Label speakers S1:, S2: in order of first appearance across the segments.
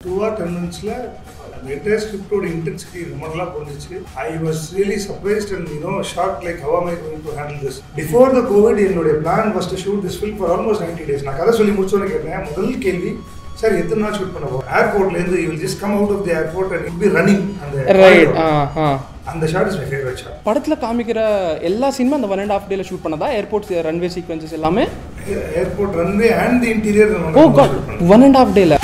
S1: Two R ten மினிட்ஸில் அந்த entire ஸ்கிரிப்டோட intensity ரொம்ப நல்லா புரிஞ்சிச்சு I was really surprised and you know short like how am I going to handle this before the covid என்னுடைய plan was to shoot this film for almost 90 days நான் கதை சொல்லி முடிச்சோன்னு கேட்டேன் முதல் கேள்வி சார் எத்தனை நாள் ஷூட் பண்ண போகிறோம் ஏர்போர்ட்லேருந்து you will just come out of the airport and it be running அந்த
S2: ரைட் ஆ ஆ
S1: அந்த shot is my favourite shot
S2: படத்தில் காமிக்கிற எல்லா சீனுமே அந்த ஒன் அண்ட் ஆஃப் டேல ஷூட் பண்ணதா ஏர்போர்ட் ரன்வே சீக்வன்சஸ் எல்லாமே
S1: airport runway and the interior
S2: oh god one and half டேல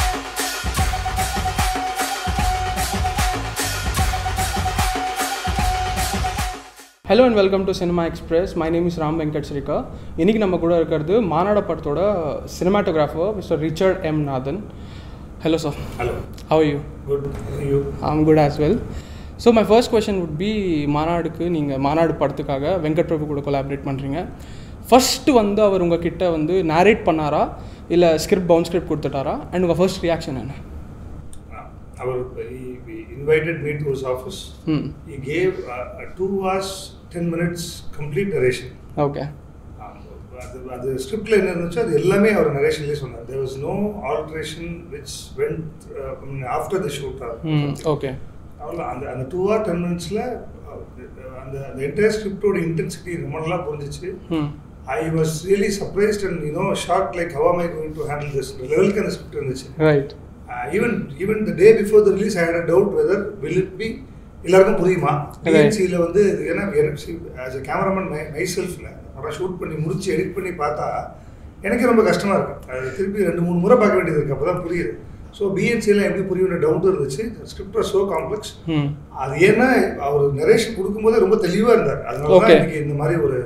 S2: hello and welcome to cinema express my name is Ram Venkat Srikar இன்றைக்கி நம்ம கூட இருக்கிறது மாநாட படத்தோட cinematographer mister Richard M Nathan hello sir
S1: hello
S2: how you
S1: good you
S2: I'm good as well so my first question would be மாநாடுக்கு நீங்கள் மாநாடு படத்துக்காக வெங்கட் பிரபு கூட கொலாபரேட் பண்ணுறீங்க ஃபஸ்ட்டு வந்து அவர் உங்கள் கிட்ட வந்து நேரேட் பண்ணாரா இல்லை ஸ்கிரிப்ட் பவுன் ஸ்கிரிப்ட் கொடுத்துட்டாரா அண்ட் உங்கள் ஃபர்ஸ்ட் ரியாக்ஷன் என்ன
S1: அவர் he invited me to his office
S2: ம்
S1: he gave uh, a two hours 10 minutes complete narration
S2: okay
S1: Um, அது அது ஸ்கிரிப்டில் என்ன இருந்துச்சோ அது எல்லாமே அவர் நரேஷன்லேயே சொன்னார் there was no alteration which went after the shoot
S2: hmm okay
S1: அவ்வளோ அந்த அந்த டூ ஆர் டென் மினிட்ஸில் அந்த அந்த என்டையர் ஸ்கிரிப்டோட இன்டென்சிட்டி ரொம்ப நல்லா புரிஞ்சிச்சு
S2: ம்
S1: I was really surprised and you know short like how am I going to handle this லெவலுக்கு அந்த ஸ்கிரிப்ட் இருந்துச்சு
S2: right
S1: even even the day before the release I had a doubt whether will it be எல்லாருக்கும் புரியுமா டிஎன்சியில் வந்து இது ஏன்னா எனக்கு as a cameraman my my செல்ஃபில் படம் ஷூட் பண்ணி முடிச்சு எடிட் பண்ணி பார்த்தா எனக்கு ரொம்ப கஷ்டமாக இருக்கும் அது திருப்பி ரெண்டு மூணு முறை பார்க்க வேண்டியது இருக்கு அப்போ தான் புரியுது ஸோ பிஎன்சியில் எப்படி புரியும்னு டவுட் இருந்துச்சு ஸ்கிரிப்ட் ஸோ காம்ப்ளெக்ஸ்
S2: ம்
S1: அது ஏன்னா அவர் நரேஷன் கொடுக்கும்போதே ரொம்ப தெளிவாக இருந்தார் அதனால
S2: Okay.
S1: தான் இன்னைக்கு இந்த மாதிரி ஒரு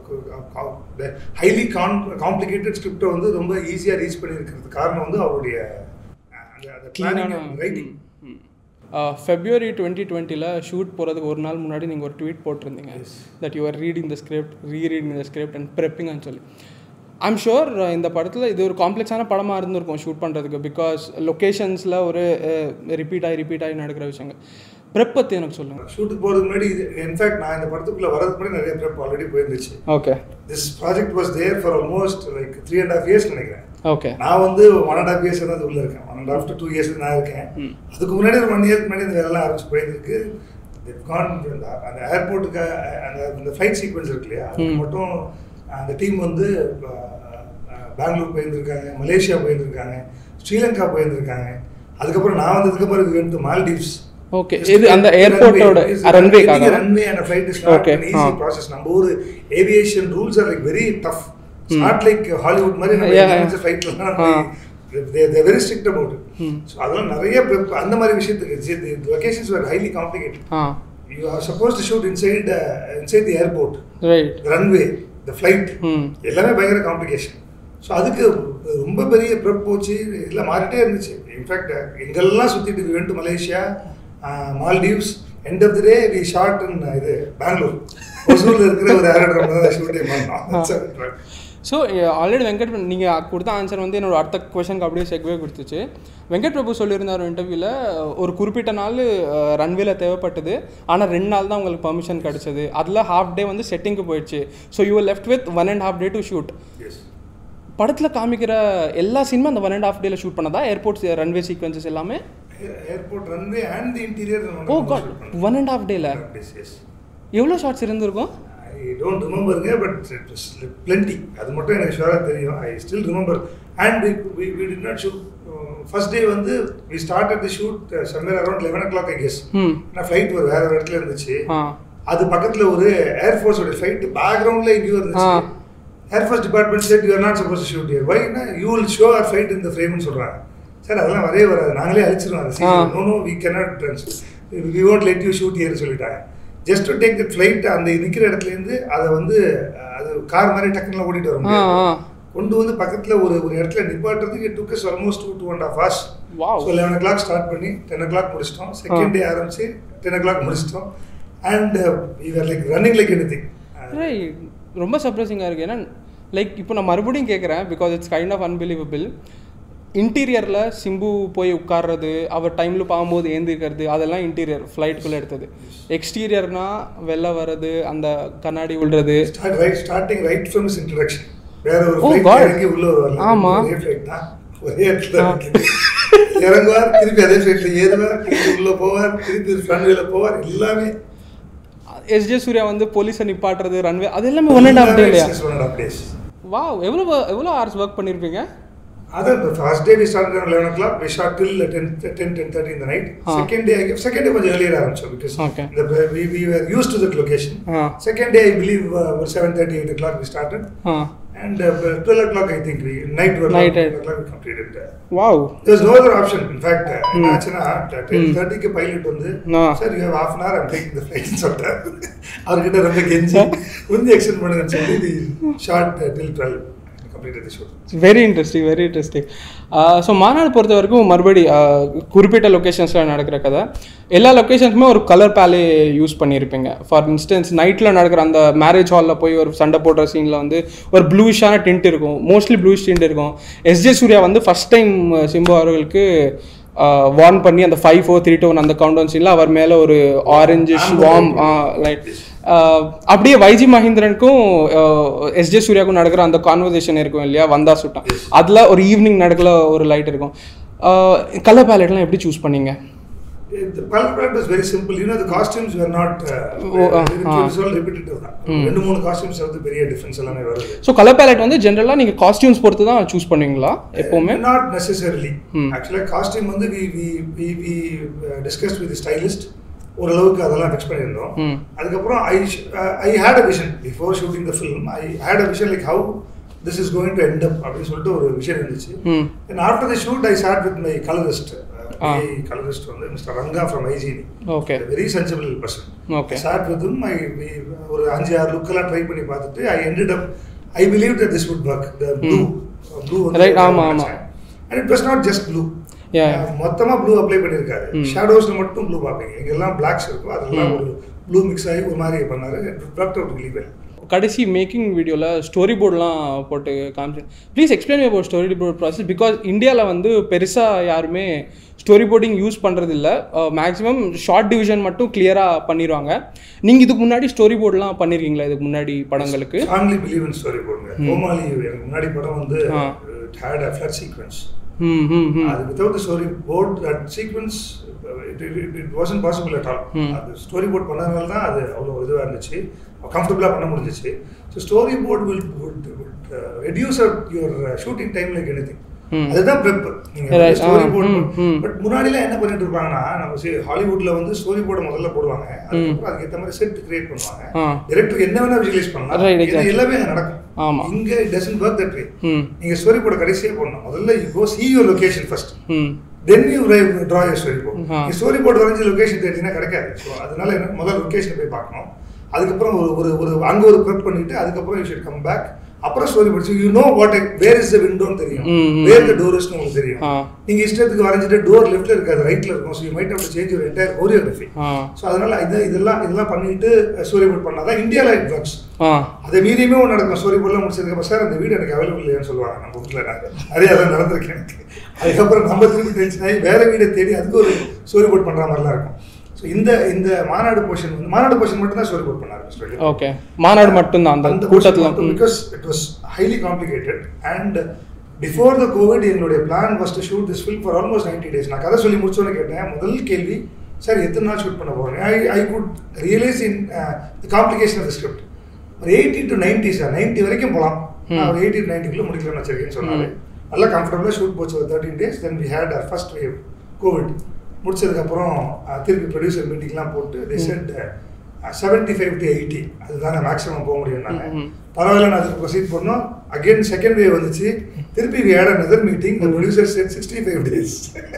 S1: ஹைலி காம் காம்ப்ளிகேட்டட் ஸ்கிரிப்டை வந்து ரொம்ப ஈஸியாக ரீச் பண்ணியிருக்கிறது காரணம் வந்து அவருடைய அஹ், அந்த அந்த
S2: க்ளீனான
S1: ரைட்டிங்
S2: ஃபெப்ரவரி டுவெண்ட்டி டுவெண்ட்டியில் ஷூட் போகிறதுக்கு ஒரு நாள் முன்னாடி நீங்கள் ஒரு ட்வீட் போட்டிருந்தீங்க that you are reading the script rereading the script and ப்ரெப்பிங்னு சொல்லி ஐம் ஷுர் இந்த படத்தில் இது ஒரு காம்ப்ளெக்ஸான படமாக இருந்திருக்கும் ஷூட் பண்ணுறதுக்கு பிகாஸ் லொக்கேஷன்ஸில் ஒரு ரிப்பீட் ஆகி ரிப்பீட் ஆகி நடக்கிற விஷயங்கள் ப்ரெப் பற்றி எனக்கு சொல்லுங்கள்
S1: ஷூட்டுக்கு போகிறதுக்கு முன்னாடி இன்ஃபேக்ட் நான் இந்த படத்துக்குள்ளே வரதுக்கு முன்னாடி நிறைய ப்ரெப் ஆல்ரெடி போயிருந்துச்சு
S2: okay
S1: this project was there for almost like three and half years நினைக்கிறேன்
S2: ஓகே
S1: நான் வந்து ஒன் அண்ட் ஹாஃப் இயர்ஸ் தான் அது உள்ள இருக்கேன் one and half to two years நான் இருக்கேன்
S2: ம்.
S1: அதுக்கு முன்னாடி ஒரு ஒன் இயர்க்கு முன்னாடி இந்த வேலைலாம் ஆரம்பிச்சு போயிருக்கு கான் அந்த ஏர்போர்ட்டுக்கு அந்த அந்த ஃப்ளைட் சீக்வன்ஸ் இருக்கு இல்லையா அதுக்கு
S2: ம்.
S1: மட்டும் அந்த டீம் வந்து அஹ், அஹ், பெங்களூர் போயிருந்திருக்காங்க மலேசியா போயிருந்திருக்காங்க ஸ்ரீலங்கா போயிருந்திருக்காங்க அதுக்கப்புறம் நான் வந்ததுக்கப்புறம் இது வந்து மால்டீவ்ஸ்
S2: ஓகே இது அந்த ஏர்போர்ட்டோட ரன்வேக்காக
S1: runway and flight is not
S2: Okay,
S1: an easy
S2: ah.
S1: process நம்ம ஊர் aviation rules are like very tough it's not like Hollywood மாதிரி நம்ம
S2: Yeah, yeah.
S1: Indian ஃளைட்லாம்
S2: Ah.
S1: They very strict about
S2: Hmm.
S1: So அதெல்லாம் நிறைய prep அந்த மாதிரி விஷயத்துக்கு locations R highly complicated
S2: ah
S1: you are suppose to shoot inside inside the airport
S2: right
S1: runway the flight
S2: hmm
S1: எல்லாமே பயங்கர complication so அதுக்கு ரொம்ப பெரிய ப்ரெப் போச்சு எல்லாம் மாறிட்டே இருந்துச்சு இன்ஃபேக்ட் எங்கெல்லாம் சுற்றிட்டு went Malaysia Maldives end of the day we shot in இது பெங்களூர் ஒசூரில் இருக்கிற ஒரு ஏரோட்ரம் தான் ஷூட்டிங் பண்ணோம்
S2: ஸோ ஆல்ரெடி வெங்கட் நீங்கள் கொடுத்த ஆன்சர் வந்து என்னோட அடுத்த கொஷனுக்கு அப்படியே செக்வே கொடுத்துச்சு வெங்கட் பிரபு சொல்லியிருந்தார் இன்டர்வியூவில் ஒரு குறிப்பிட்ட நாள் ரன்வேல தேவைப்பட்டது ஆனால் ரெண்டு நாள் தான் உங்களுக்கு பர்மிஷன் கிடச்சிது அதில் ஹாஃப் டே வந்து செட்டிங்க்கு போயிடுச்சு so you left with one and half day to shoot
S1: yes
S2: படத்தில் காமிக்கிற எல்லா சீனுமே அந்த ஒன் அண்ட் ஹாஃப் டேல ஷூட் பண்ணதா ஏர்போர்ட் ரன்வே சீக்வன்சஸ் எல்லாமே
S1: airport runway and the interior
S2: oh god one and half டேல
S1: எஸ்
S2: எவ்வளோ ஷார்ட்ஸ் இருந்திருக்கும்
S1: ஐ டோன்ட் ரிமெம்பருங்க பட் இட் வாஸ் பிளென்டி அது மட்டும் எனக்கு ஷுவராக தெரியும் I still remember and we we did not shoot first day வந்து we start the shoot somewhere around eleven o'clock I guess
S2: hmm
S1: ஏன்னா ஃப்ளைட் ஒரு வேற ஒரு இடத்துல இருந்துச்சு
S2: ஆ
S1: அது பக்கத்துல ஒரு ஏர்ஃபோர்ஸோட ஃப்ளைட் பேக்ரவுண்ட்ல எங்கேயோ இருந்துச்சு
S2: ஆ.
S1: Air force department said you're not suppose shoot here வைனா you will show our flight இந்த ஃப்ரேம்னு சொல்றாங்க சார் அதெல்லாம் வரவே வராது நாங்களே அழிச்சிருவோம் அந்த
S2: ஆ.
S1: Scene no no we cannot we won't let you shoot here சொல்லிட்டாங்க just to take the flight அந்த நிற்கிற இடத்துலேருந்து அதை வந்து அஹ், அது கார் மாதிரி டக்குன்னு ஓடிட்டு வர
S2: ஆ
S1: முடியாது
S2: ஆ
S1: கொண்டு வந்து பக்கத்துல ஒரு ஒரு இடத்துல நிப்பாட்டுறதுக்கு took us almost two two and half hours
S2: Wow.
S1: So eleven o'clock start பண்ணி டென் ஓ கிளாக் முடிச்சிட்டோம் செகண்ட் டே ஆரம்பிச்சு டென் ஓ கிளாக் முடிச்சிட்டோம் and you're like running like anything
S2: Right. ரொம்ப சர்ப்ரைசிங்காக இருக்குது ஏன்னா லைக் இப்போ நான் மறுபடியும் கேட்குறேன் because it's kind of unbelievable இன்டீரியரில் சிம்பு போய் உட்கார்றது அவர் டைமில் பார்க்கும்போது ஏந்திருக்கிறது அதெல்லாம் இன்டீரியர் ஃப்ளைட்டுக்குள்ளே எடுத்தது எக்ஸ்டீரியர்னா வெளில வர்றது அந்த கண்ணாடி விழுறது
S1: start right starting right from his introduction வேற ஒரு
S2: Oh,
S1: ஃப்ளைட்
S2: God.
S1: இறங்கி உள்ள வருவாங்க
S2: ஆமா.
S1: ஒரே ஃப்ளைட் தான் ஒரே இடத்துல நிக்குது. இறங்குவார் திருப்பி அதே சைட்ல ஏறுவார் திருப்பி உள்ள போவார் திருப்பி ஃப்ரண்ட்வேல போவார் எல்லாமே
S2: எஸ்ஜே சூர்யா வந்து போலீஸை நிப்பாட்டுறது ரன்வே அது எல்லாமே ஒன் அண்ட் ஹாஃப் டே இல்லையா
S1: ஒன் அண்ட் ஆஃப் டேஸ்
S2: வா எவ்வளோ எவ்வளோ ஹவர்ஸ் ஒர்க் பண்ணியிருப்பீங்க
S1: அதான் the first day we started around 11 o'clock we shot till 10 10 10:30 in the night
S2: Ah.
S1: second day I- second day கொஞ்சம் earlier ஆரம்பிச்சோம் because
S2: Okay.
S1: the, we, we were used to that location
S2: Ah.
S1: second day I believe uh, 7:30 8 o'clock we started
S2: ah
S1: and uh, 12 o'clock I think we night 12
S2: Night,
S1: o'clock,
S2: right.
S1: 12 o'clock we completed uh,
S2: wow
S1: there was no other option in fact uh, என்னாச்சுன்னா 10:30 க்கு pilot வந்து
S2: Ah.
S1: Sir you have half an hour I'm taking the flight னு சொல்லிட்டார் அவர்கிட்ட ரொம்ப கெஞ்சி கொஞ்சம் extend பண்ணுங்கன்னு சொல்லி we shot uh, till 12 completed the shoot
S2: very interesting very interesting so Maanaadu பொறுத்த வரைக்கும் மறுபடி uh, குறிப்பிட்ட லொக்கேஷன்ஸில் நடக்கிற கதை எல்லா லொக்கேஷன்ஸுமே ஒரு கலர் பேலே யூஸ் பண்ணியிருப்பீங்க ஃபார் இன்ஸ்டன்ஸ் நைட்டில் நடக்கிற அந்த மேரேஜ் ஹாலில் போய் ஒரு சண்டை போடுற சீனில் வந்து ஒரு ப்ளூஷான டிண்ட் இருக்கும் மோஸ்ட்லி ப்ளூஷ் டிண்ட் இருக்கும் எஸ்ஜே சூர்யா வந்து ஃபஸ்ட் டைம் சிம்பு அவர்களுக்கு வார்ன் பண்ணி அந்த five four three two one அந்த கவுண்டவுன் சீனில் அவர் மேலே ஒரு ஆரஞ்சிஷ் வார்ம் லைட் அப்படியே வைஜி மகேந்திரனுக்கும் எஸ்ஜே சூர்யாவுக்கும் நடக்கிற அந்த கான்வர்சேஷன் இருக்கும் இல்லையா வந்தா சுட்டான் அதில் ஒரு ஈவினிங் நடக்கல ஒரு லைட் இருக்கும் கலர் பேலட்லாம் எப்படி சூஸ் பண்ணீங்க
S1: The color palette was very simple. You know, the costumes were not. Uh,
S2: Oh, ah,
S1: it
S2: ah.
S1: was all repetitive. தான். ரெண்டு மூணு காஸ்டியூம்ஸ் வந்து பெரிய டிஃபரன்ஸ் எல்லாமே வருது
S2: ஸோ கலர் பேலட் வந்து ஜென்ரலாக நீங்கள் காஸ்டியூம்ஸ் பொறுத்து தான் சூஸ் பண்ணுவீங்களா எப்போவுமே
S1: நாட் நெசசரிலி
S2: Hmm.
S1: ஆக்சுவலாக காஸ்டியூம் வந்து we we we we discussed with stylist ஓரளவுக்கு அதெல்லாம் ஃபிக்ஸ் பண்ணியிருந்தோம்
S2: ம்
S1: அதுக்கப்புறம் I I had a vision before shooting the film I had a vision like how this is going to end up அப்படின்னு சொல்லிட்டு ஒரு விஷயம் இருந்துச்சு
S2: ம்
S1: and after the shoot I start with my colourist
S2: Ah.
S1: Colourist வந்து mister Ranga from ஐஜினி
S2: okay
S1: very sensible person
S2: okay
S1: start with I ஒரு அஞ்சு ஆறு லுக்கெல்லாம் ட்ரை பண்ணி பார்த்துட்டு I ended up I believe that this would work the blue blue
S2: Right, ஆமா, ஆமா.
S1: and it was not just blue
S2: Yeah.
S1: அஹ் மொத்தமா ப்ளூ அப்ளை பண்ணியிருக்காரு
S2: ம்.
S1: ஷேடோஸ்ல மட்டும் ப்ளூ பார்ப்பீங்க எங்கெல்லாம் பிளாக்ஸ் இருக்கும் அதெல்லாம் ஒரு ப்ளூ மிக்ஸ் ஆகி ஒரு மாதிரி பண்ணாரு டாக்டர் really well
S2: கடைசி மேக்கிங் வீடியோவில் ஸ்டோரி போர்டெலாம் போட்டு காமிச்சு please explain about storyboard process because இந்தியாவில் வந்து பெருசாக யாருமே ஸ்டோரி போர்டிங் யூஸ் பண்ணுறது இல்லை மேக்ஸிமம் ஷார்ட் டிவிஷன் மட்டும் கிளியராக பண்ணிடுவாங்க நீங்கள் இதுக்கு முன்னாடி ஸ்டோரி போர்டெலாம் பண்ணியிருக்கீங்களா இதுக்கு முன்னாடி படங்களுக்கு
S1: strongly believe in story போடுங்க கோமாளி எனக்கு முன்னாடி படம் வந்து
S2: ஆ.
S1: it had a flood sequence
S2: ம் ம் ம்
S1: அது without the storyboard that sequence it it wasn't possible at all
S2: Hmm.
S1: அது ஸ்டோரி போர்ட் பண்ணதுனால தான் அது அவ்வளோ இதுவாக இருந்துச்சு கம்ஃபர்டபுளாக பண்ண முடிஞ்சிச்சு so storyboard will reduce your shooting time like anything
S2: Hmm.
S1: அதுதான் ப்ரெப்
S2: Right.
S1: நீங்கள் story
S2: Ah,
S1: board
S2: hmm, hmm.
S1: But முன்னாடிலாம் என்ன பண்ணிட்டு இருப்பாங்கன்னா நம்ம சி ஹாலிவுட்ல வந்து ஸ்டோரி போர்டை முதல்ல போடுவாங்க அதுக்கப்புறம் அதுக்கேற்ற மாதிரி செட் கிரியேட் பண்ணுவாங்க
S2: ஆ
S1: டிரெக்டர் என்ன வேணா விஷுவலைஸ் பண்ணலாம்
S2: Right,
S1: இது
S2: exactly.
S1: எல்லாமே அங்க நடக்கும்
S2: ஆமா.
S1: இங்க it doesn't work that way
S2: ம்
S1: நீங்க ஸ்டோரி போர்டை கடைசியே போடணும் முதல்ல you go see your location first
S2: ம்
S1: then you draw your storyboard
S2: ஆ.
S1: நீ ஸ்டோரி போர்டு வரைஞ்சி லொகேஷன் தேடினா கிடைக்காது ஸோ அதனால என்ன முதல்ல லொகேஷன் போய் பார்க்கணும் அதுக்கப்புறம் ஒரு ஒரு ஒரு அங்கே ஒரு ப்ரெப் பண்ணிட்டு அதுக்கப்புறம் யூ ஷுட் கம் பேக் அப்புறம் ஸ்டோரி படிச்சு you know what where is the விண்டோன்னு தெரியும்
S2: ம், ம்,
S1: வேர் த டோர் இஸ்னு உங்களுக்கு தெரியும்
S2: ஆ
S1: நீங்க இஷ்டத்துக்கு வரைஞ்சிட்டு டோர் லெஃப்ட்ல இருக்காது ரைட்ல இருக்கும் so you might have to change your entire choreography
S2: ஆ
S1: ஸோ அதனால இது இதெல்லாம் இதெல்லாம் பண்ணிட்டு ஸ்டோரி போர்ட் பண்ணாதான் இந்தியாவில் இட் ஒர்க்ஸ்
S2: ஆ
S1: அதை மீறியுமே ஒன்று நடக்கும் ஸ்டோரி போர்ட்லாம் முடிச்சதுக்கப்புறம் சார் அந்த வீடு எனக்கு அவைலபிள் இல்லையான்னு சொல்லுவாங்க நம்ம வீட்டில் நான் நிறைய அதெல்லாம் நடந்திருக்கு எனக்கு அதுக்கப்புறம் நம்ம திரும்பி டென்ஷன் ஆகி வேற வீடை தேடி அதுக்கு ஒரு ஸ்டோரி போர்ட் பண்ணுற மாதிரிலாம் இருக்கும் ஸோ இந்த இந்த மாநாடு போர்ஷன் வந்து மாநாடு போர்ஷன் மட்டும் தான் ஸ்டோரி போர்ட் பண்ணாரு ஸ்டோரி
S2: ஓகே மாநாடு மட்டும்தான் அந்த கூட்டத்தில்
S1: because it was highly complicated and before the Covid எங்களுடைய plan was to shoot this film for almost ninety days நான் கதை சொல்லி முடிச்சோன்னு கேட்டேன் முதல் கேள்வி சார் எத்தனை நாள் ஷூட் பண்ண போகிறேன் I I could realise in the complication of the script ஒரு eighty to ninety sir ninety வரைக்கும் போகலாம் நான் ஒரு எயிட்டி டு நைன்ட்டிக்குள்ளே முடிக்கலாம்னு வச்சிருக்கேன்னு சொன்னாரு நல்லா கம்ஃபர்டபுளாக ஷூட் போச்சு ஒரு thirty days then we had our first wave Covid முடிச்சதுக்கப்புறம் அஹ், திருப்பி ப்ரொடியூசர் மீட்டிங்லாம் போட்டு the said seventy five to eighty அதுதாங்க மேக்ஸிமம் போக முடியும் நாங்கள்
S2: ம்.
S1: பரவாயில்ல நான் அதுக்கு ப்ரொசீட் பண்ணோம் அகைன் செகண்ட் வேவ் வந்துச்சு திருப்பி we had another meeting the producer said sixty five days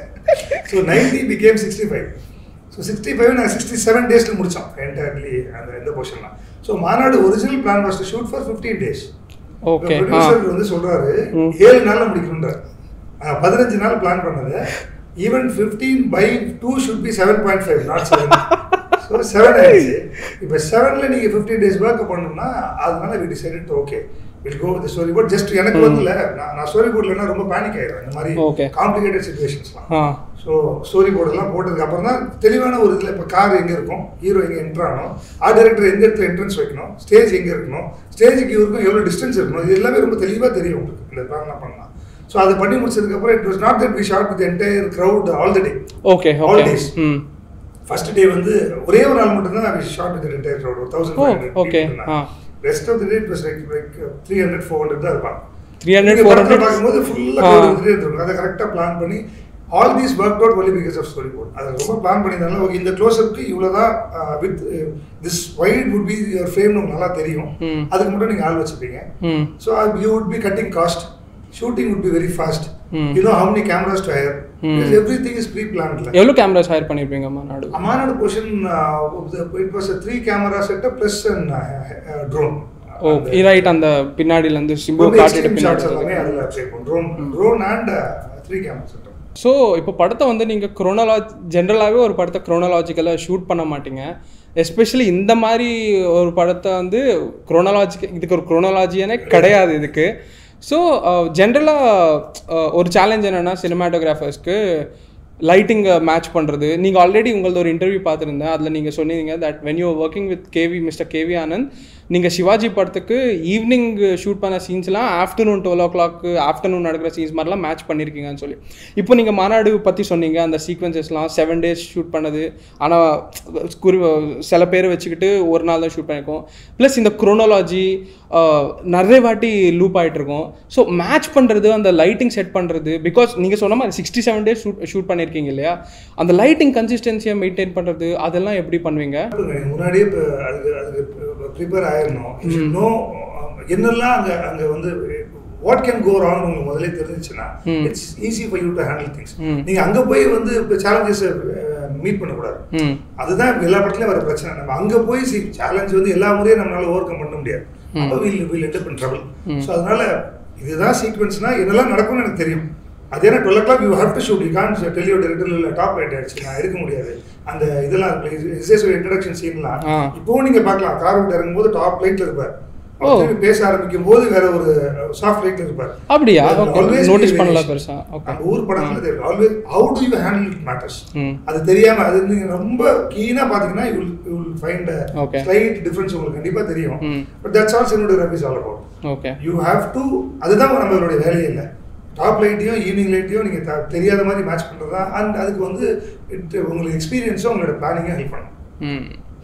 S1: so ninety became sixty five so sixty five நாங்கள் சிக்ஸ்டி செவன் டேஸில் முடித்தோம் என்டையர்லி அந்த இந்த போர்ஷன்லாம் so Maanaadu original plan was to shoot for fifteen days
S2: okay ஆ
S1: producer வந்து சொல்றாரு
S2: ம்.
S1: ஏழு நாள்ல முடிக்கணுன்றார் ஆ, பதினஞ்சு நாள் பிளான் பண்ணது even fifteen by two should be seven point five not seven so seven ஆயிடுச்சு இப்போ செவனில் நீங்கள் ஃபிஃப்டீன் டேஸ் ஒர்க் பண்ணணும்னா அதனால we decided okay will go with storyboard just எனக்கு வந்து இல்லை நான் நான் ஸ்டோரி போர்ட்லனா ரொம்ப பேனிக் ஆயிடுவேன் இந்த மாதிரி
S2: Okay.
S1: காம்ப்ளிகேட்டட் சுச்சுவேஷன்ஸ்லாம்
S2: ஆ
S1: ஸோ ஸ்டோரி போர்டெல்லாம் போட்டதுக்கு அப்புறம் தான் தெளிவான ஒரு இதில் இப்போ கார் எங்கே இருக்கும் ஹீரோ எங்கே என்ட்ரு ஆகணும் ஆர்ட் டைரக்டர் எந்த இடத்துல என்ட்ரன்ஸ் வைக்கணும் ஸ்டேஜ் எங்கே இருக்கணும் ஸ்டேஜுக்கு இவருக்கும் எவ்வளோ டிஸ்டன்ஸ் இருக்கணும் இது எல்லாமே ரொம்ப தெளிவாக தெரியும் உங்களுக்கு இந்த பிளான்லாம் பண்ணலாம் ஸோ அதை பண்ணி முடிச்சதுக்கப்புறம் it was not that we shot with entire crowd all the day
S2: okay
S1: All
S2: okay
S1: days.
S2: ம்
S1: ஃபர்ஸ்ட் டே வந்து ஒரே ஒரு நாள் மட்டும் தான் ஷார்ட் வித் என்டையர் க்ரௌட் ஒரு thousand
S2: Oh,
S1: five hundred
S2: okay. ஆ.
S1: Rest of the day it was like like three hundred four hundred தான் இருப்பாங்க
S2: 300
S1: நீங்க படத்துல
S2: 400
S1: பார்க்கும்போது ஃபுல்லாக
S2: ஆ.
S1: க்ரௌட் வந்துட்டே இருக்கும் அதை கரெக்டாக பிளான் பண்ணி all these work out only because of storyboard அதை ரொம்ப பிளான் பண்ணியிருந்தாலும் ஓகே இந்த க்ளோஸ்அப்க்கு இவ்வளோ தான் with this wide would be your ஃப்ரேம்னு உங்களுக்கு நல்லா தெரியும்
S2: ம்.
S1: அதுக்கு மட்டும் நீங்கள் ஆள் வச்சுப்பீங்க
S2: ம்
S1: so you would be cutting cost shooting would be very fast
S2: Hmm.
S1: You know how many cameras to hire
S2: Hmm.
S1: Everything is pre பிளான்ல
S2: எவ்வளோ கேமராஸ் ஹையர் பண்ணியிருப்பீங்க மாநாடு
S1: அமானோட position it was three camera setup plus drone
S2: oh right அந்த பின்னாடிலேருந்து சிம்பு காட்டிட்டு
S1: shots எல்லாமே
S2: பின்னாடி
S1: அதில் ப்ளே பண்ணுறோம் drone drone and three camera setup
S2: so இப்போ படத்தை வந்து நீங்கள் குரோனலாஜ் ஜென்ரலாகவே ஒரு படத்தை குரோனலாஜிக்கலாக ஷூட் பண்ண மாட்டீங்க எஸ்பெஷலி இந்த மாதிரி ஒரு படத்தை வந்து குரோனலாஜிக்க இதுக்கு ஒரு குரோனலாஜியானே கிடையாது இதுக்கு ஸோ ஜென்ரலாக ஒரு சேலஞ்ச் என்னென்னா சினிமாட்டோகிராஃபர்ஸ்க்கு லைட்டிங்கை மேட்ச் பண்ணுறது நீங்கள் ஆல்ரெடி உங்களது ஒரு இன்டர்வியூ பார்த்துருந்தேன் அதில் நீங்கள் சொன்னீங்க that when you working with KV mister KV Anand நீங்கள் சிவாஜி படத்துக்கு ஈவினிங் ஷூட் பண்ண சீன்ஸ்லாம் ஆஃப்டர்நூன் டுவெல் ஓ கிளாக்கு ஆஃப்டர்நூன் நடக்கிற சீன்ஸ் மாதிரிலாம் மேட்ச் பண்ணியிருக்கீங்கன்னு சொல்லி இப்போ நீங்கள் மாநாடு பற்றி சொன்னீங்க அந்த சீக்வன்சஸ்லாம் செவன் டேஸ் ஷூட் பண்ணது ஆனால் குறி சில பேர் வச்சுக்கிட்டு ஒரு நாள் தான் ஷூட் பண்ணியிருக்கோம் ப்ளஸ் இந்த குரோனாலஜி நிறைய வாட்டி லூப் ஆகிட்டு இருக்கும் ஸோ மேட்ச் பண்ணுறது அந்த லைட்டிங் செட் பண்ணுறது பிகாஸ் நீங்கள் சொன்ன மாதிரி sixty seven days shoot shoot பண்ணியிருக்கீங்க இல்லையா அந்த லைட்டிங் கன்சிஸ்டன்சியை மெயின்டைன் பண்ணுறது அதெல்லாம் எப்படி பண்ணுவீங்க
S1: நீங்க முன்னாடியே இப்போ அதுக்கு அதுக்கு ப்ரிப்பேர் ஆயிடணும் நோ என்னெல்லாம் அங்கே அங்கே வந்து வாட் கேன் கோ ராங் உங்களுக்கு முதல்ல தெரிஞ்சுச்சுன்னா
S2: ம்.
S1: It's easy for you to handle things
S2: ம்.
S1: நீங்கள் அங்கே போய் வந்து இப்போ சேலஞ்சஸை மீட் பண்ணக்கூடாது
S2: ம்
S1: அதுதான் எல்லா படத்துலையும் வர பிரச்சனை நம்ம அங்கே போய் சி சேலஞ்ச் வந்து எல்லா முறையும் நம்மளால ஓவர் கம் பண்ண முடியாது அப்போ will will end up in trouble so அதனால இதுதான் சீக்வன்ஸ்னா என்னெல்லாம் நடக்கும்னு எனக்கு தெரியும் அது ஏன்னா twelve o'clock you have to shoot you can't delay director இல்லை டாப் ரைட் ஆயிடுச்சு நான் எடுக்க முடியாது அந்த இதெல்லாம் இருக்கு இன்ட்ரடக்ஷன் சீன்லாம்
S2: ஆ.
S1: இப்போவும் நீங்க பார்க்கலாம் கார் விட்டு இறங்கும்போது டாப் லைட்ல இருப்பார்
S2: ஓ.
S1: அவர் திரும்பி பேச ஆரம்பிக்கும் போது வேற ஒரு சாஃப்ட் லைட்ல இருப்பார்
S2: அப்படியா
S1: There will
S2: okay
S1: always be
S2: notice பண்ணல
S1: variation.
S2: பெருசா ஓகே
S1: அந்த ஊர் படத்துல always how do you handle it matters
S2: ம்
S1: அது தெரியாம அது நீங்க ரொம்ப கீனா பாத்தீங்கன்னா you you will find
S2: Okay.
S1: Slight difference உங்களுக்கு கண்டிப்பா தெரியும்
S2: ம்.
S1: But that's all cinematography is all about
S2: okay
S1: you have to அதுதான் நம்மளுடைய வேலையே இல்லை டாப் லைட்டையும் ஈவினிங் லைட்டையும் நீங்கள் த- தெரியாத மாதிரி மேட்ச் பண்ணுறதா அண்ட் அதுக்கு வந்து it உங்களுக்கு எக்ஸ்பீரியன்ஸும் உங்களோட பிளானிங்கும் ஹெல்ப் பண்ணும்
S2: ம்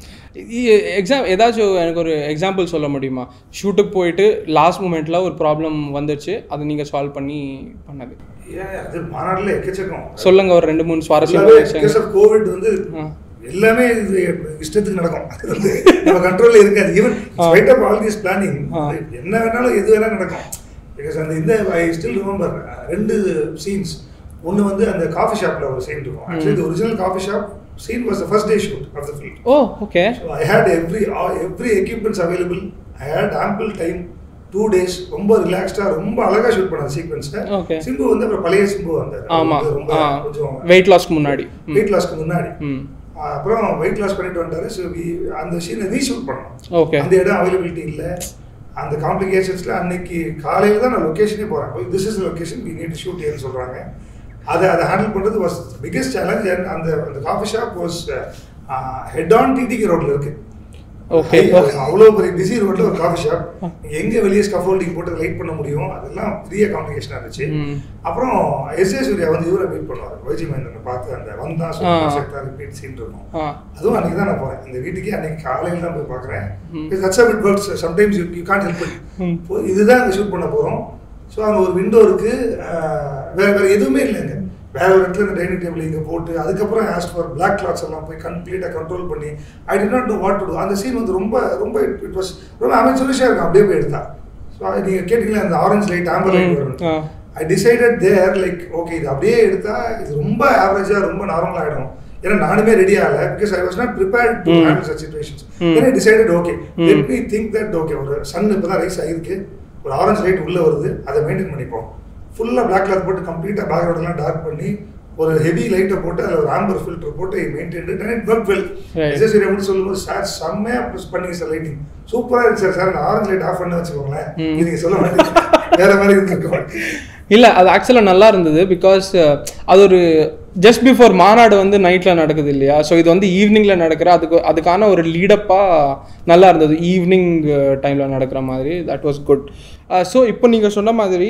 S2: எக்ஸாம் ஏதாச்சும் எனக்கு ஒரு எக்ஸாம்பிள் சொல்ல முடியுமா ஷூட்டுக்கு போயிட்டு லாஸ்ட் மூமெண்ட்டில் ஒரு ப்ராப்ளம் வந்துச்சு அதை நீங்கள் சால்வ் பண்ணி பண்ணது
S1: ஏன் அது மாநாட்டில் எக்கச்சக்கம்
S2: சொல்லுங்க ஒரு ரெண்டு மூணு சுவாரஸ்யமான
S1: பிகாஸ்
S2: விஷயங்கள்
S1: ஆஃப் கோவிட் வந்து
S2: ஆ.
S1: எல்லாமே இது இஷ்டத்துக்கு நடக்கும் அது வந்து நம்ம கண்ட்ரோல்ல இருக்காது even spite of all these planning
S2: ஆ.
S1: என்ன வேணாலும் எது வேணாலும் நடக்கும் பிகாஸ் அந்த இந்த ஐ ஸ்டில் ரிமெம்பர் ரெண்டு சீன்ஸ் ஒன்று வந்து அந்த காஃபி ஷாப்ல ஒரு சீன் இருக்கும் actually the original coffee shop scene was the first day shoot of the film
S2: oh okay
S1: so I had every every equipments available I had ample time two days ரொம்ப ரிலாக்ஸ்டாக ரொம்ப அழகா shoot பண்ண சீக்வன்ஸை
S2: Okay.
S1: Simbu வந்து அப்புறம் பழைய சிம்பு வந்தார் அவர்
S2: ஆமா
S1: வந்து ரொம்ப
S2: ஆ
S1: கொஞ்சம்
S2: வெயிட் லாஸ்க்கு முன்னாடி ம்.
S1: வெயிட் லாஸ்க்கு முன்னாடி
S2: ம்
S1: அப்புறம் வெயிட் லாஸ் பண்ணிட்டு வந்துட்டாரு ஸோ அந்த சீனை ரீஷூட் பண்ணோம்
S2: ஓகே
S1: அந்த இடம் அவைலபிலிட்டி இல்லை அந்த காம்ப்ளிகேஷன்ஸ்ல அன்னைக்கு காலையில தான் நான் லொக்கேஷனே போறேன் this is location we need shoot ஏன்னு சொல்றாங்க அதை அதை ஹேண்டில் பண்றது வாஸ் பிகெஸ்ட் சேலஞ்ச் அந்த அந்த coffee shop was head on TTK ரோட்ல இருக்கு
S2: ஓகே
S1: அவ்வளோ பெரிய பிஸி ரோட்ல ஒரு காஃபி ஷாப் எங்க வெளியே ஸ்கஃபோல்டிங் போட்டு லைட் பண்ண முடியும் அதெல்லாம் பெரிய காம்ப்ளிகேஷனா இருந்துச்சு
S2: ம்
S1: அப்புறம் எஸ் ஏ சூர்யா வந்து இவரை மீட் பண்ணுவார் வைஜி மகேந்திரனை பார்த்து அந்த வந்தா
S2: ஆ.
S1: சொல்லிட்டு ரிப்பீட் சீன் இருக்கும்
S2: ஆ
S1: அதுவும் அன்னைக்கு தான் நான் போறேன் இந்த வீட்டுக்கே அன்னைக்கு காலையில தான் போய் பார்க்குறேன்
S2: ம்.
S1: That's a bit works sometimes you you can't help it
S2: ம்
S1: இதுதான் அங்கே ஷூட் பண்ண போகிறோம் ஸோ அங்கே ஒரு விண்டோ இருக்கு அஹ், வேற வேற எதுவுமே இல்லைங்க வேற ஒரு இடத்துல இந்த டைனிங் டேபிள் இங்கே போட்டு அதுக்கப்புறம் ஆஸ்ட் ஃபார் பிளாக் கிளாத்ஸ் எல்லாம் போய் கம்ப்ளீட்டாக கண்ட்ரோல் பண்ணி I did not know what to do அந்த சீன் வந்து ரொம்ப ரொம்ப இட் வாஸ் ரொம்ப அமைச்சரிஷாக இருக்கும் அப்படியே போய் எடுத்தா ஸோ நீங்கள் கேட்டிங்களா அந்த ஆரஞ்சு லைட் ஆம்பர் லைட் வரும்
S2: ஆ
S1: I decided there like okay இது அப்படியே எடுத்தா இது ரொம்ப ஆவரேஜா ரொம்ப நார்மல் ஆயிடும் ஏன்னா நானுமே ரெடி ஆகல because I was not prepared to
S2: Mm.
S1: Handle such situations
S2: Mm.
S1: Then I decided okay
S2: Mm.
S1: Let me think that okay ஒரு சன் இப்போ தான் ரைஸ் ஆகிருக்கு ஒரு ஆரஞ்சு லைட் உள்ள வருது அதை மெயின்டைன் பண்ணிப்போம் ஃபுல்லாக பிளாக் கிளாத் போட்டு கம்ப்ளீட்டாக பேக்ரவுண்ட்லாம் டார்க் பண்ணி ஒரு ஹெவி லைட்டை போட்டு அதில் ஒரு ஆம்பர் ஃபில்டர் போட்டு maintain and it work well
S2: Right.
S1: SSC எப்படி சொல்லும்போது சார் செம்மையா ப்ளஸ் பண்ணி சார் லைட்டிங் சூப்பராக இருக்கு சார் சார் அந்த ஆரஞ்சு லைட் ஆஃப் பண்ண வச்சுக்கோங்களேன்
S2: Mm.
S1: இது நீங்க சொல்ல மாட்டீங்க வேற மாதிரி இருந்திருக்க மாட்டேன்
S2: இல்லை அது ஆக்சுவலாக நல்லா இருந்தது பிகாஸ் அது ஒரு ஜஸ்ட் பிஃபோர் மாநாடு வந்து நைட்டில் நடக்குது இல்லையா ஸோ இது வந்து ஈவினிங்கில் நடக்கிற அதுக்கு அதுக்கான ஒரு லீடப்பாக நல்லா இருந்தது ஈவினிங் டைமில் நடக்கிற மாதிரி தட் வாஸ் குட் ஸோ இப்போ நீங்கள் சொன்ன மாதிரி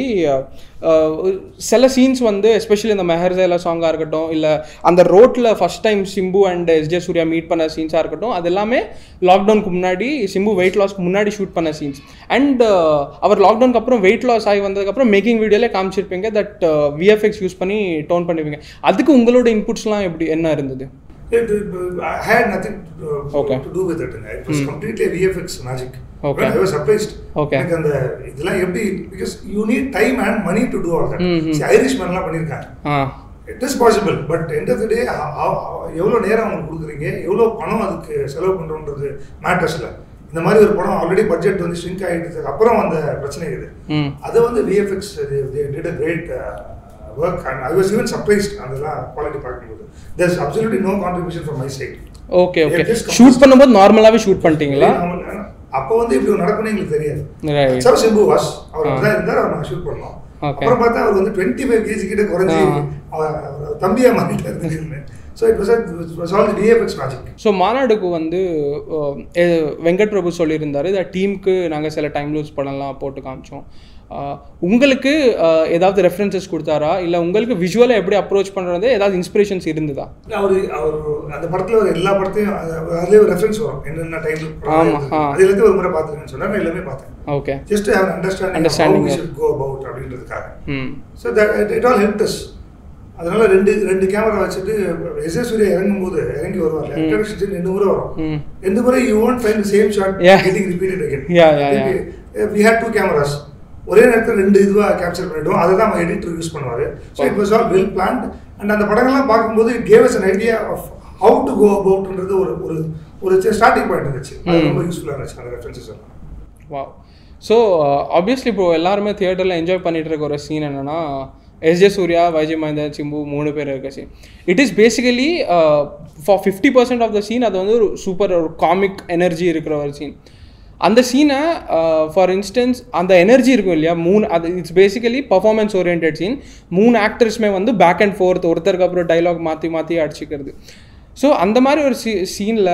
S2: uh, சில சீன்ஸ் வந்து எஸ்பெஷலி இந்த மெஹர்ஜேலா சாங்காக இருக்கட்டும் இல்லை அந்த ரோட்டில் first time Simbu and SJ Suryah meet பண்ண சீன்ஸாக இருக்கட்டும் அது எல்லாமே லாக்டவுனுக்கு முன்னாடி சிம்பு வெயிட் லாஸ்க்கு முன்னாடி ஷூட் பண்ண சீன்ஸ் அண்ட் அவர் லாக்டவுனுக்கு அப்புறம் வெயிட் லாஸ் ஆகி வந்ததுக்கப்புறம் மேக்கிங் வீடியோலே காமிச்சிருப்பீங்க தட் விஎஃப்எக்ஸ் யூஸ் பண்ணி டோன் பண்ணுவீங்க அதுக்கு உங்களோட இன்புட்ஸ்லாம் எப்படி என்ன இருந்தது
S1: It, it, I had nothing uh,
S2: Okay.
S1: to do with it. It was completely a VFX magic.
S2: Okay.
S1: I was surprised.
S2: Okay.
S1: எனக்கு அந்த இதெல்லாம் எப்படி because you need time and money to do all that Irish மேன்லாம் பண்ணியிருக்காங்க
S2: ஆ
S1: it is possible but end of the day எவ்வளோ நேரம் அவங்களுக்கு கொடுக்குறீங்க எவ்வளோ பணம் அதுக்கு செலவு பண்ணுறோன்றது மேட்டர்ஸில் இந்த மாதிரி ஒரு படம் ஆல்ரெடி பட்ஜெட் வந்து ஷ்ரிங்க் ஆகிட்டதுக்கு அப்புறம் அந்த பிரச்சனை இது
S2: ம்
S1: அதை வந்து VFX did a great work and I was even surprised அதெல்லாம் குவாலிட்டி பார்க்கும்போது there's absolutely no contribution from my side
S2: okay okay
S1: Yeah, just
S2: shoot பண்ணும்போது நார்மலாகவே ஷூட் பண்ணிட்டீங்களா
S1: அப்போ வந்து இப்படி ஒன்று நடக்கும்னு எங்களுக்கு தெரியாது
S2: ரைட்
S1: சார் சிம்பு வாஸ் அவர் தான் இருந்தார் அவர் நாங்கள் ஷூட் பண்ணோம்
S2: Okay.
S1: அப்புறம் பார்த்தா அவர் வந்து டுவெண்ட்டி ஃபைவ் கேஜி கிட்ட குறைஞ்சி
S2: ஆ.
S1: அவர் அவர் தம்பியா மாறிட்டார் திடீர்னு so it was all the VFX magic
S2: so மாநாடுக்கு வந்து அஹ், எ- வெங்கட் பிரபு சொல்லியிருந்தாரு இந்த டீமுக்கு நாங்கள் சில டைம் லூஸ் படம்லாம் போட்டு காமிச்சோம் அஹ், உங்களுக்கு அஹ், ஏதாவது ரெஃபரன்சஸ் கொடுத்தாரா இல்லை உங்களுக்கு விஷுவலை எப்படி அப்ரோச் பண்ணுறது ஏதாவது இன்ஸ்பிரேஷன்ஸ் இருந்ததா
S1: அவர் அவர் அந்த படத்துல ஒரு எல்லா படத்தையும் அது- அதுலயே ஒரு ரெஃபரன்ஸ் வரும் என்னென்ன டைம்
S2: ஆமா, ஆ.
S1: அது எல்லாத்தையும் ஒரு முறை பார்த்துருக்கேன்னு சொன்னா நான் எல்லாமே பார்த்தேன்
S2: okay
S1: just have understanding
S2: Understanding,
S1: how
S2: yeah.
S1: Should go about அப்படின்றதுக்காக
S2: ம்
S1: so that it all help us அதனால ரெண்டு ரெண்டு கேமரா வச்சுட்டு எஸ் எஸ் சூர்யா இறங்கும் போது இறங்கி வருவார் இன்ட்ரடக்ஷன் ரெண்டு முறை வரும்
S2: ம்
S1: ரெண்டு முறை you won't find same shot
S2: Yeah.
S1: Getting repeated again
S2: Yeah, yeah,
S1: we had two cameras ஒரே நேரத்தில் ரெண்டு இதுவாக கேப்சர் பண்ணிட்டோம் அதை தான் எடிட்டர் யூஸ் பண்ணுவார் so it was all well planned and அந்த படங்கள்லாம் பார்க்கும்போது it gave us an idea of how to go அபவுட்ன்றது ஒரு ஒரு ஒரு ஸ்டார்டிங் பாயிண்ட் இருந்துச்சு அது ரொம்ப யூஸ்ஃபுல்லாக இருந்துச்சு அந்த ரெஃபரன்சஸ் எல்லாம்
S2: வாவ் ஸோ ஆப்வியஸ்லி இப்போ எல்லாருமே தியேட்டரில் என்ஜாய் பண்ணிட்டு இருக்க ஒரு சீன் என்னன்னா எஸ்ஜே சூர்யா வைஜய் மகேந்திரன் சிம்பு மூணு பேர் இருக்க scene it is basically for fifty percent of the scene அது வந்து ஒரு சூப்பர் ஒரு காமிக் எனர்ஜி இருக்கிற ஒரு சீன் அந்த சீனை ஃபார் இன்ஸ்டன்ஸ் அந்த எனர்ஜி இருக்கும் இல்லையா மூணு அது it's basically performance oriented scene மூணு ஆக்டர்ஸுமே வந்து பேக் அண்ட் ஃபோர்த் ஒருத்தருக்கு அப்புறம் டைலாக் மாற்றி மாற்றி அடிச்சுக்கிறது ஸோ அந்த மாதிரி ஒரு சீ சீனில்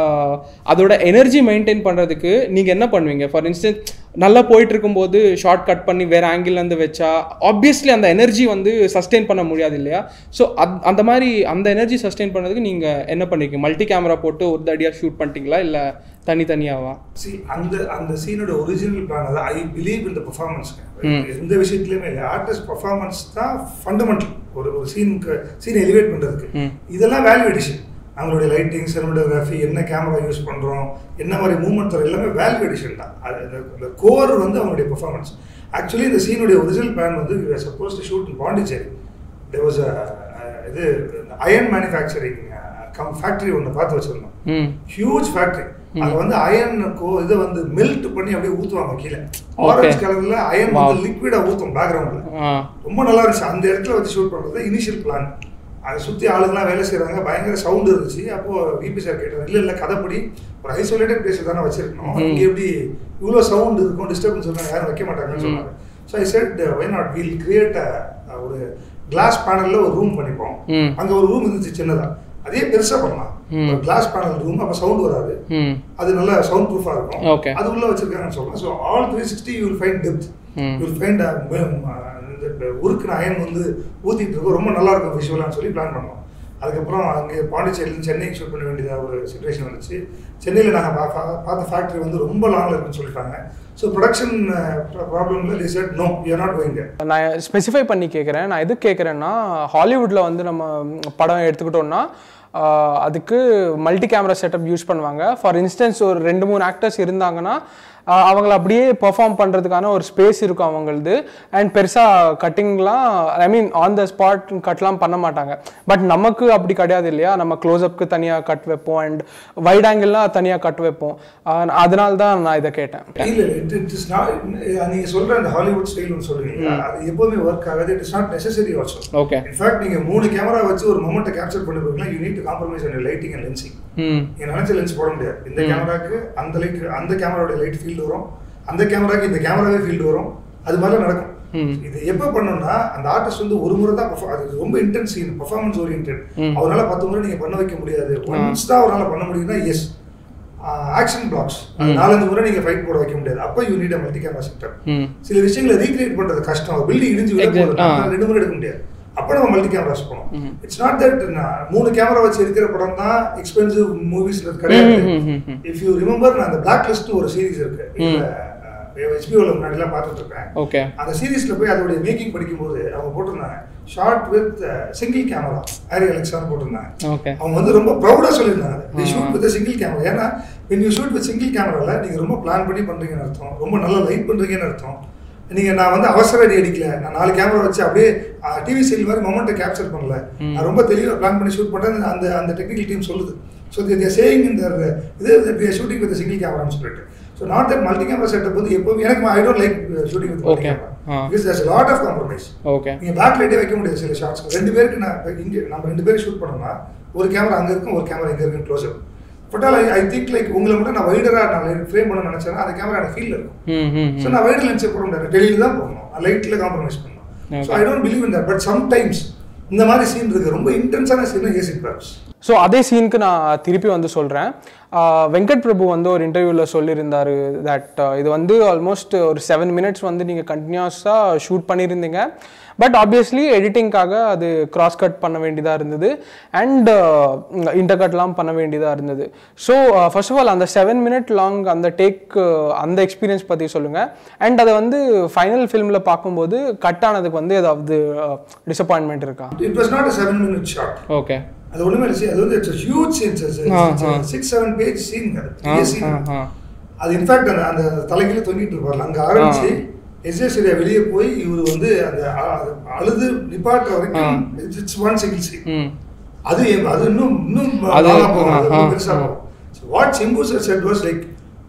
S2: அதோட எனர்ஜி மெயின்டைன் பண்ணுறதுக்கு நீங்கள் என்ன பண்ணுவீங்க ஃபார் இன்ஸ்டன்ஸ் நல்லா போயிட்டு இருக்கும்போது ஷார்ட் கட் பண்ணி வேறு ஆங்கிள்லேருந்து வச்சா ஆப்வியஸ்லி அந்த எனர்ஜி வந்து சஸ்டெயின் பண்ண முடியாது இல்லையா ஸோ அத் அந்த மாதிரி அந்த எனர்ஜி சஸ்டெயின் பண்ணுறதுக்கு நீங்கள் என்ன பண்ணிருக்கீங்க மல்டி கேமரா போட்டு ஒரு தடியாக ஷூட் பண்ணிட்டீங்களா இல்லை தனித்தனியாவா
S1: சி அந்த அந்த சீனோட ஒரிஜினல் பிளான் அதான் ஐ பிலீவ் இந்த பெர்ஃபார்மன்ஸ் எந்த விஷயத்துலையுமே இல்லை ஆர்டிஸ்ட் பெர்ஃபார்மன்ஸ் தான் ஃபண்டமெண்டல் ஒரு ஒரு சீனுக்கு சீனை எலிவேட் பண்ணுறதுக்கு
S2: ம்.
S1: இதெல்லாம் வேல்யூ எடிஷன் அவங்களுடைய லைட்டிங் சினிமோட்டோகிராஃபி என்ன கேமரா யூஸ் பண்ணுறோம் என்ன மாதிரி மூவ்மெண்ட் தர எல்லாமே வேல்யூ எடிஷன் தான் அது இந்த கோர் வந்து அவங்களுடைய பெர்ஃபார்மன்ஸ் ஆக்சுவலி இந்த சீனுடைய ஒரிஜினல் பிளான் வந்து supposed to shoot in Pondicherry there was a இது அயன் மேனுஃபேக்சரிங் கம் ஃபேக்ட்ரி ஒன்று பார்த்து வச்சிருந்தோம்
S2: ம்
S1: ஹியூஜ் ஃபேக்டரி அது வந்து அயன் கோ இதை வந்து மெல்ட் பண்ணி அப்படியே ஊத்துவாங்க கீழே ஆரஞ்சு கலர்ல அயன்
S2: Wow.
S1: வந்து லிக்விடா ஊத்தும் பேக்ரவுண்ட்ல
S2: ஆ
S1: ரொம்ப நல்லா இருந்துச்சு அந்த இடத்துல வச்சு ஷூட் பண்றது இனிஷியல் பிளான் அதை சுத்தி ஆளுங்கலாம் வேலை செய்றாங்க பயங்கர சவுண்ட் இருந்துச்சு அப்போ விபி சார் கேட்டார் இல்ல இல்ல கதைப்படி ஒரு ஐசோலேட்டட் பிளேஸ் தானே வச்சிருக்கணும்
S2: ம்.
S1: இங்க எப்படி இவ்வளோ சவுண்ட் இருக்கும் டிஸ்டர்பன்ஸ் இருக்கும் யாரும் வைக்க மாட்டாங்கன்னு
S2: ம்.
S1: சொன்னாங்க so I said why not we'll create ஒரு கிளாஸ் பேனல்ல ஒரு ரூம் பண்ணிப்போம்
S2: ம்
S1: அங்க ஒரு ரூம் இருந்துச்சு சின்னதா அதே பெருசா பண்ணலாம்
S2: ம்.
S1: கிளாஸ் பேனல் ரூம் அப்ப சவுண்ட் வராது
S2: ம்
S1: அது நல்லா சவுண்ட் ப்ரூஃபாக இருக்கும்
S2: Okay.
S1: அது உள்ள வச்சிருக்காங்கன்னு சொல்லலாம் so all three sixty you will find depth
S2: ம்.
S1: யூ வில் ஃபைண்ட் இந்த உருக்குன அயன் வந்து ஊத்திட்டு இருக்கும் ரொம்ப நல்லா இருக்கும் விஷுவலான்னு சொல்லி பிளான் பண்ணோம் அதுக்கப்புறம் அங்கே பாண்டிச்சேரியில சென்னைக்கு ஷூட் பண்ண வேண்டியதாக ஒரு சுச்சுவேஷன் வந்துச்சு சென்னையில் நாங்கள் பார்த்த ஃபேக்ட்ரி வந்து ரொம்ப லாங்கில் இருக்குன்னு சொல்லிட்டாங்க ஸோ ப்ரொடக்ஷன் ப்ராப்ளம்ல the set no you not going
S2: நான் ஸ்பெசிஃபை பண்ணி கேட்குறேன் நான் எதுக்கு கேட்குறேன்னா ஹாலிவுட்டில் வந்து நம்ம படம் எடுத்துக்கிட்டோம்னா ஆஹ், அதுக்கு மல்டி கேமரா செட்டப் யூஸ் பண்ணுவாங்க ஃபார் இன்ஸ்டன்ஸ் ஒரு ரெண்டு மூணு ஆக்டர்ஸ் இருந்தாங்கன்னா ஆஹ், அவங்கள அப்படியே பெர்ஃபார்ம் பண்ணுறதுக்கான ஒரு ஸ்பேஸ் இருக்கும் அவங்களது அண்ட் பெருசாக கட்டிங்லாம் ஐ மீன் ஆன் த ஸ்பாட் கட்லாம் பண்ண மாட்டாங்க பட் நமக்கு அப்படி கிடையாது இல்லையா நம்ம க்ளோஸ்அப்க்கு தனியாக கட் வைப்போம் அண்ட் வைட் ஆங்கிள்லாம் தனியாக கட் வைப்போம் ஆஹ், அதனால தான் நான் இதை கேட்டேன்
S1: இல்ல இட் இட் இஸ் நாட் நீங்க சொல்ற அந்த ஹாலிவுட் ஸ்டைல்னு சொல்றீங்க அது எப்பவுமே ஒர்க் ஆகாது it is not necessary also
S2: okay
S1: in fact நீங்க மூணு கேமரா வச்சு ஒரு மொமெண்ட்டை கேப்சர் பண்ணி போறீங்களா you need to compromise on lighting and lensing
S2: ம்
S1: நீங்க நினைச்ச லென்ஸ் போட முடியாது இந்த கேமராக்கு அந்த லைட் அந்த கேமராவோட லைட் ஃபீல்டு வரும் அந்த கேமராக்கு இந்த கேமராவே ஃபீல்டு வரும் அது மாதிரிலாம் நடக்கும்
S2: ம்
S1: இது எப்போ பண்ணோம்னா அந்த ஆர்டிஸ்ட் வந்து ஒரு முறை தான் perform- அது ரொம்ப இன்டென்ஸ் சீன் பர்ஃபார்மன்ஸ் ஓரியன்ட்
S2: ம்.
S1: அவரால் பத்து முறை நீங்கள் பண்ண வைக்க முடியாது ஒன்ஸ் தான் அவரால் பண்ண முடியும்னா எஸ் ஆக்ஷன் பிளாக்ஸ்
S2: ம்.
S1: நாலஞ்சு முறை நீங்கள் ஃபைட் போட வைக்க முடியாது அப்போ you need multi camera setup
S2: ம்
S1: சில விஷயங்களை ரீக்ரியேட் பண்றது கஷ்டம் பில்டிங் இடிஞ்சு விட
S2: Exact-
S1: போகுது
S2: ஆ.
S1: நம்மளால ரெண்டு முறை எடுக்க முடியாது அப்போ நம்ம மல்டி கேமராஸ் போனோம்
S2: ம்.
S1: இட்ஸ் நாட் தட் மூணு கேமரா வச்சு எடுக்கிற படம் தான் எக்ஸ்பென்சிவ் மூவிஸ்ன்றது கிடையாது
S2: ம், ம், ம், ம்.
S1: இஃப் யூ ரிமெம்பர் நான் அந்த பிளாக் லிஸ்ட் ஒரு சீரிஸ் இருக்கு
S2: ம்.
S1: ஹெச்பிஓல முன்னாடிலாம் பார்த்துட்டு இருக்கேன்
S2: ஓகே
S1: அந்த சீரிஸ்ல போய் அதோடைய மேக்கிங் படிக்கும்போது அவங்க போட்டிருந்தாங்க shot with single camera Arri அலெக்ஸான்னு போட்டிருந்தாங்க
S2: ஓகே
S1: அவங்க வந்து ரொம்ப ப்ரௌடாக சொல்லியிருந்தாங்க தி
S2: ஆ.
S1: ஷூட் வித் சிங்கிள் கேமரா ஏன்னா when you shoot with single கேமராவில் நீங்கள் ரொம்ப பிளான் பண்ணி பண்ணுறீங்கன்னு அர்த்தம் ரொம்ப நல்லா லைட் பண்ணுறீங்கன்னு அர்த்தம் நீங்கள் நான் வந்து அவசர அடி அடிக்கல நான் நாலு கேமரா வச்சு அப்படியே டிவி சீரியல் மாதிரி மொமெண்ட்டை கேப்சர் பண்ணல
S2: ம்.
S1: நான் ரொம்ப தெளிவாக பிளான் பண்ணி ஷூட் பண்ணுறேன் அந்த அந்த டெக்னிக்கல் டீம் சொல்லுது ஸோ தேர் சேயிங் இந்த இது ஷூட்டிங் வித் சிங்கிள் கேமரான்னு சொல்லிட்டு so not that multi camera setup வந்து எப்போவும் எனக்கு I don't like shooting with multi
S2: Okay.
S1: Camera
S2: ஆ.
S1: Because there's a lot of compromise
S2: okay
S1: நீங்க பேக் லைட்டே வைக்க முடியாது சில ஷாட்ஸ் ரெண்டு பேருக்கு நான் இப்ப இங்க நம்ம ரெண்டு பேரும் ஷூட் பண்ணோம்னா ஒரு கேமரா அங்க இருக்கும் ஒரு கேமரா இங்க இருக்கும் close but I I think like உங்களை மட்டும் நான் வைடரா நான் ஃப்ரேம் பண்ண நினைச்சேன்னா அந்த கேமரா எனக்கு ஃபீல் இருக்கும்
S2: ம் ம்
S1: ஸோ நான் வைடர் லென்ஸே போட முடியாது டெலியில் தான் போடணும் லைட்ல காம்ப்ரமைஸ் பண்ணணும் so
S2: Okay.
S1: I don't believe in that but sometimes இந்த மாதிரி சீன் இருக்கு ரொம்ப இன்டென்ஸான சீன் ஏசிக் பேப்ஸ்
S2: ஸோ அதே சீனுக்கு நான் திருப்பி வந்து சொல்கிறேன் வெங்கட் பிரபு வந்து ஒரு இன்டர்வியூவில் சொல்லியிருந்தாரு தட் இது வந்து ஆல்மோஸ்ட் ஒரு செவன் மினிட்ஸ் வந்து நீங்கள் கண்டினியூஸாக ஷூட் பண்ணியிருந்தீங்க பட் ஆப்வியஸ்லி எடிட்டிங்காக அது கிராஸ் கட் பண்ண வேண்டியதாக இருந்தது அண்ட் இன்டர்கட்லாம் பண்ண வேண்டியதாக இருந்தது ஸோ ஃபர்ஸ்ட் ஆஃப் ஆல் அந்த செவன் மினிட் லாங் அந்த டேக் அந்த எக்ஸ்பீரியன்ஸ் பற்றி சொல்லுங்கள் அண்ட் அதை வந்து ஃபைனல் ஃபிலிமில் பார்க்கும்போது கட் ஆனதுக்கு வந்து ஏதாவது டிசப்பாயின்மெண்ட் இருக்கா
S1: it was not a seven minute shot
S2: okay
S1: அது ஒண்ணுமே இல்லை see, அது வந்து இட்ஸ் ஹியூஜ் சீன்
S2: ஆ, ஆ.
S1: சிக்ஸ் செவன் பேஜ் சீன் அது
S2: ஆ
S1: பெரிய scene.
S2: ஆ ஆ
S1: அது இன்ஃபேக்ட் அந்த அந்த தலைகீழ தொங்கிட்டு இருப்பார்ல அங்க ஆரம்பிச்சு எஸ் எஸ் சூர்யா வெளியே போய் இவர் வந்து அந்த அ- அது அழுது நிப்பாட்டுற வரைக்கும் இட்ஸ் ஒன் சிங்கிள் சீன்
S2: ம்
S1: அது எ- அது இன்னும் இன்னும்
S2: அது-
S1: நாளா போகும் அது
S2: ஆ,
S1: ரொம்ப
S2: ஆ,
S1: பெருசா
S2: ஆ.
S1: போகும் what Simbu sir said was like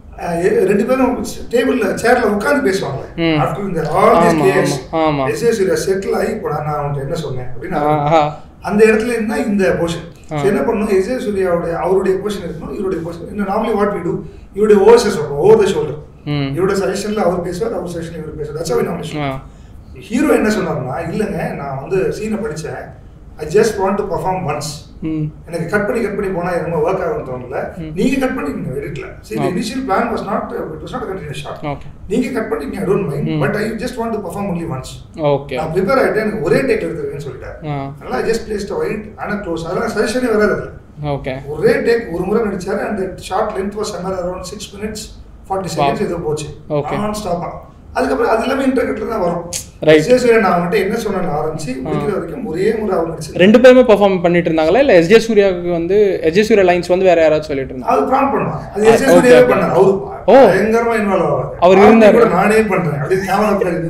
S1: ரெண்டு பேரும் டேபிள்ல சேர்ல உட்கார்ந்து பேசுவாங்க
S2: ம்.
S1: ஆஃப்டர் இந்த ஆல் திஸ்
S2: ஆமா,
S1: கேஸ்
S2: ஆமா, ஆமா.
S1: எஸ் எஸ் சூர்யா செட்டில் ஆகி இப்போ நான் அவன்கிட்ட என்ன சொன்னேன் அப்படின்னு
S2: ஆ,
S1: அவர்
S2: ஆ.
S1: அந்த இடத்துல இருந்தா இந்த போர்ஷன்
S2: ஆ.
S1: என்ன பண்ணணும் எஸ் ஏ சூர்யாவுடைய அவருடைய போர்ஷன் இருக்கணும் இவருடைய போர்ஷன் இன்னும் நார்மலி வாட் வி டூ இவருடைய ஓவர்சஸ் சொல்றோம் ஓவர் த ஷோல்டர்
S2: ம்
S1: இவருடைய சஜஷன்ல அவர் பேசுவார் அவர் சஜஷன்ல இவர் பேசுவார் தட்ஸ் ஹவ் நார்மலி
S2: ஆ
S1: ஹீரோ என்ன சொன்னார்னா இல்லைங்க நான் வந்து சீனை படிச்சேன் I just want to perform once
S2: ம்
S1: எனக்கு கட் பண்ணி கட் பண்ணி போனா ரொம்ப ஒர்க் ஆகும் தோணல
S2: ம்.
S1: நீங்க கட் பண்ணிக்கங்க எடிட்ல see the
S2: Okay.
S1: initial plan was not it was not a continuous shot
S2: okay
S1: நீங்க கட் பண்ணிக்கங்க ஐ டோன்ட் மைண்ட்
S2: ம்.
S1: But I just want to perform only once
S2: okay
S1: நான் ப்ரிப்பேர் ஆயிட்டேன் எனக்கு ஒரே டேக் எடுத்துருக்கேன்னு சொல்லிட்டாரு
S2: ஆ
S1: அதனால ஜஸ்ட் பிளேஸ்ட் ஒயிட் ஆனால் க்ளோஸ் அதெல்லாம் சஜஷனே வராது அதுல.
S2: ஓகே
S1: ஒரே டேக் ஒரு முறை நடிச்சாரு அந்த shot length was somewhere around six minutes forty seconds ஏதோ போச்சு
S2: Okay.
S1: நான் ஸ்டாப்பா அதுக்கப்புறம் அது எல்லாமே இன்டர்கட்ல தான் வரும்
S2: Right.
S1: விஜய் நான் அவன்கிட்ட என்ன சொன்னேன் ஆரம்பிச்சு முடிக்கிற வரைக்கும் ஒரே முறை அவர் நடிச்சு
S2: ரெண்டு பேருமே பெர்ஃபார்ம் பண்ணிட்டு இருந்தாங்களா இல்ல எஸ்ஜே சூர்யாவுக்கு வந்து எஸ்ஜே சூர்யா லைன்ஸ் வந்து வேற யாராவது சொல்லிட்டு இருந்தாங்க
S1: அது ப்ராம்ப்ட் பண்ணுவாங்க அது
S2: Ah,
S1: எஸ்எஸ்
S2: okay,
S1: சூர்யாவே
S2: okay.
S1: பண்ணாரு அவரு
S2: ஓ.
S1: பயங்கரமா இன்வால்வ் ஆவாரு
S2: அவர்
S1: Prompt
S2: இருந்தாரு.
S1: கூட நானே பண்றேன் அப்படியே கேமரா பின்னாடி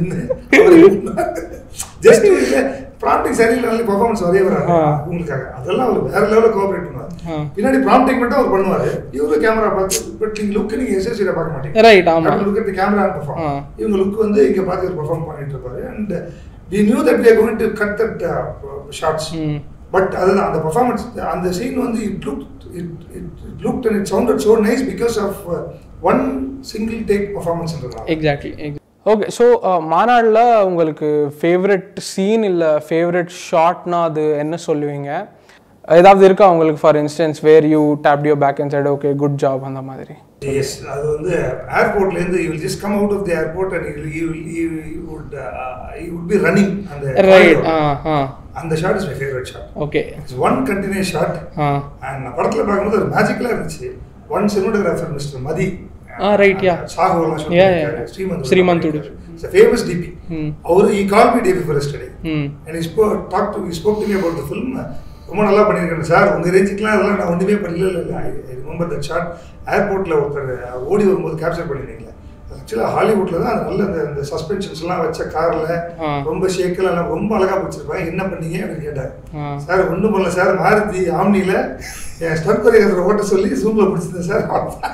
S1: நின்று ஜஸ்ட் இல்ல ப்ராம்ப்டிங் சரியில்லை பெர்ஃபார்மன்ஸ் வரவே வராது
S2: ஆ.
S1: உங்களுக்காக அதெல்லாம் அவர் வேற லெவல்ல கோஆபரேட் பண்ணுவார்
S2: ஆ.
S1: பின்னாடி ப்ராம்ப்டிங் மட்டும் அவர் பண்ணுவாரு இவரு கேமரா பார்த்து பட் நீங்க லுக் நீங்க எஸ்எஸ் சூர்யா பார்க்க மாட்டீங்க
S2: ரைட் ஆமா
S1: லுக் அட் கேமரா பெர்ஃபார்ம்
S2: ஆ.
S1: இவங்க லுக் வந்து இங்க பார்த்து இவர் பெர்ஃபார்ம் பண்ணிட்டு இருப்பாரு and we knew that we are going to cut that shots
S2: ம்
S1: பட் அதுதான் அந்த பர்ஃபார்மன்ஸ் அந்த சீன் வந்து it look it it look and it sounded so nice because of one single take பர்ஃபார்மன்ஸ்ன்றதுனால
S2: எக்ஸாக்ட்லி ஓகே ஸோ மாநாடில் உங்களுக்கு favourite scene இல்லை favourite ஷாட்னா அது என்ன சொல்லுவீங்க ஏதாவது இருக்கா உங்களுக்கு for instance where you tap you back and side okay good job அந்த மாதிரி
S1: எஸ் அது வந்து ஏர்போர்ட்லேருந்து you will just come out of the airport and you will would you would be running அந்த
S2: ரைட் ஆ ஆ
S1: அந்த shot is my favourite shot
S2: okay
S1: it's one continuous shot
S2: ஆ
S1: and நான் படத்தில் பார்க்கும்போது ஒரு மேஜிக்கலாக இருந்துச்சு ஒன் சினிமோட்டோகிராஃபர் மிஸ்டர் மதி
S2: ஆ, right, yeah.
S1: சாகுலாம் shoot
S2: Yeah,
S1: பண்ணிருக்காரு.
S2: yeah.
S1: ஸ்ரீமந்த்
S2: ஸ்ரீமந்த் உடு.
S1: இட்ஸ் ஃபேமஸ் டிபி
S2: ம்
S1: அவர் he call me day before study
S2: ம்
S1: and is talk to spoke to me about the film ரொம்ப நல்லா பண்ணியிருக்கேன் சார் உங்கள் ரேஞ்சுக்குலாம் அதெல்லாம் நான் ஒன்றுமே பண்ணல இல்லை இல்லை ஐ ரிமெம்பர் தட் ஷாட் ஏர்போர்ட்டில் ஒருத்தர் ஓடி வரும்போது கேப்சர் பண்ணியிருந்தீங்களே ஆக்சுவலாக ஹாலிவுட்ல தான் அது நல்ல அந்த இந்த சஸ்பென்ஷன்ஸ்லாம் வச்ச காரில்
S2: ஆ.
S1: ரொம்ப ஷேக்கில் எல்லாம் ரொம்ப அழகாக பிடிச்சிருப்பாங்க என்ன பண்ணீங்க அப்படின்னு கேட்டார்
S2: ஆ
S1: சார் ஒன்றும் பண்ணல சார் மாருதி ஆம்னியில் என் ஸ்டட் கொரியோகிராஃபர் ஓட்ட சொல்லி ஜூமில் பிடிச்சிருந்தேன் சார்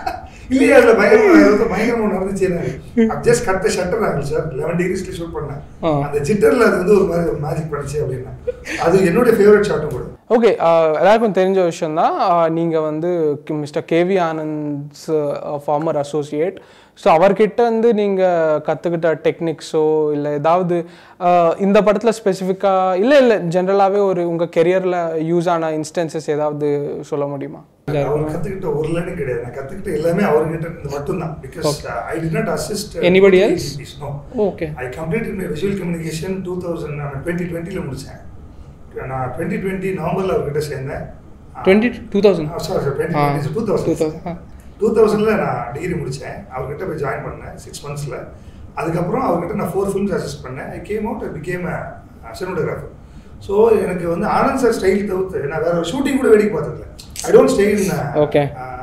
S1: இல்லையா அதுல பயங்கரமா ஏதோ பயங்கரமா நடந்துச்சு எனக்கு ஜஸ்ட் கட் த ஷட்டர் ஆகும் சார் லெவன் டிகிரிஸ்ல ஷூட் பண்ணேன்
S2: ஆ.
S1: அந்த ஜிட்டர்ல அது வந்து ஒரு மாதிரி ஒரு மேஜிக் பண்ணிச்சு அப்படின்னா அது என்னுடைய ஃபேவரட் ஷாட்டும் கூட
S2: ஓகே எல்லாருக்கும் தெரிஞ்ச விஷயம் தான் நீங்கள் வந்து mister K V Anand's former associate so அவர்கிட்ட வந்து நீங்கள் கற்றுக்கிட்ட டெக்னிக்ஸோ இல்லை ஏதாவது uh, இந்த படத்தில் ஸ்பெசிஃபிக்காக இல்லை இல்லை ஜென்ரலாகவே ஒரு உங்கள் கெரியரில் யூஸ் ஆன இன்ஸ்டன்சஸ் ஏதாவது சொல்ல முடியுமா
S1: அவர் கத்துக்கிட்ட ஒரு லைனும் கிடையாது நான் கத்துக்கிட்ட எல்லாமே அவர்கிட்ட இருந்து மட்டும்தான் because I did not assist
S2: Anybody else?
S1: No
S2: okay
S1: I complete my visual communication two thousand நான் டுவெண்ட்டி டுவெண்ட்டியில் முடித்தேன் நான் டுவெண்ட்டி டுவெண்ட்டி நவம்பரில் அவர்கிட்ட சேர்ந்தேன்
S2: twenty two thousand
S1: sorry sir twenty
S2: ஆ.
S1: Twenty two
S2: two
S1: thousand
S2: thousand
S1: two தௌசண்டில் நான் டிகிரி முடித்தேன் அவர்கிட்ட போய் ஜாயின் பண்ணேன் சிக்ஸ் மந்த்ஸில் அதுக்கப்புறம் அவர்கிட்ட நான் ஃபோர் ஃபிலிம்ஸ் அசிஸ்ட் பண்ணேன் I came out I became cinematographer so எனக்கு வந்து ஆனந்த் சார் ஸ்டைல் தவிர்த்து நான் வேற ஒரு ஷூட்டிங் கூட வேடிக்கை பார்த்ததில்ல I don't stay in
S2: Okay.